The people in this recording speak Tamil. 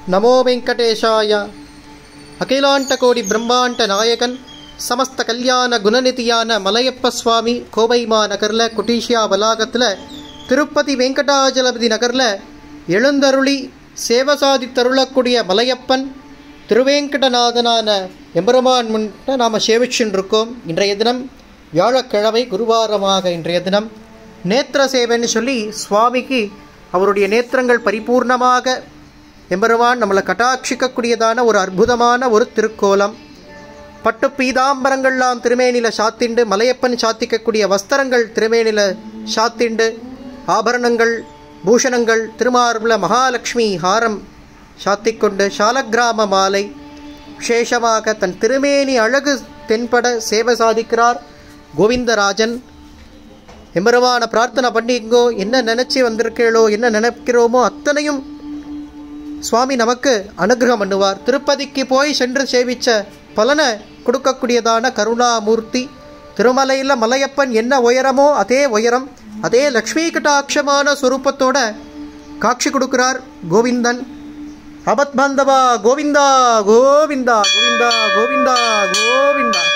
நமோ வெங்கடேஷாய அகிலாண்ட கோடி பிரம்மாண்ட நாயகன் சமஸ்த கல்யாண குணநிதியான மலையப்ப சுவாமி கோவைமா நகரில் குட்டீஷியா வளாகத்தில் திருப்பதி வெங்கடாஜலபதி நகரில் எழுந்தருளி சேவை சாதித்தருளக்கூடிய மலையப்பன் திருவேங்கடநாதனான எம்பெருமான் முன்ன நாம் சேவிச்சுன்னு இருக்கோம் இன்றைய தினம் வியாழக்கிழமை குருவாரமாக இன்றைய தினம் நேத்திர சேவைன்னு சொல்லி சுவாமிக்கு அவருடைய நேத்திரங்கள் பரிபூர்ணமாக எம்பெருமான் நம்மளை கட்டாட்சிக்கக்கூடியதான ஒரு அற்புதமான ஒரு திருக்கோலம் பட்டு பீதாம்பரங்கள்லாம் திருமேனில சாத்திண்டு மலையப்பன் சாத்திக்கக்கூடிய வஸ்திரங்கள் திருமேனில சாத்திண்டு ஆபரணங்கள் பூஷணங்கள் திருமார்புல மகாலட்சுமி ஹாரம் சாத்திக்கொண்டு சாலக்கிராம மாலை விசேஷமாக தன் திருமேனி அழகு தென்பட சேவை சாதிக்கிறார் கோவிந்தராஜன் எம்பெருமான பிரார்த்தனை பண்ணிங்கோ என்ன நினைச்சு வந்திருக்கீளோ என்ன நினைக்கிறோமோ அத்தனையும் சுவாமி நமக்கு அனுகிரகம் பண்ணுவார் திருப்பதிக்கு போய் சென்று சேவிச்ச பலனை கொடுக்கக்கூடியதான கருணாமூர்த்தி திருமலையில் மலையப்பன் என்ன உயரமோ அதே உயரம் அதே லக்ஷ்மி கட்டாட்சமான சுரூபத்தோட காட்சி கொடுக்கிறார் கோவிந்தன் அபத் பாந்தவா கோவிந்தா கோவிந்தா கோவிந்தா கோவிந்தா கோவிந்தா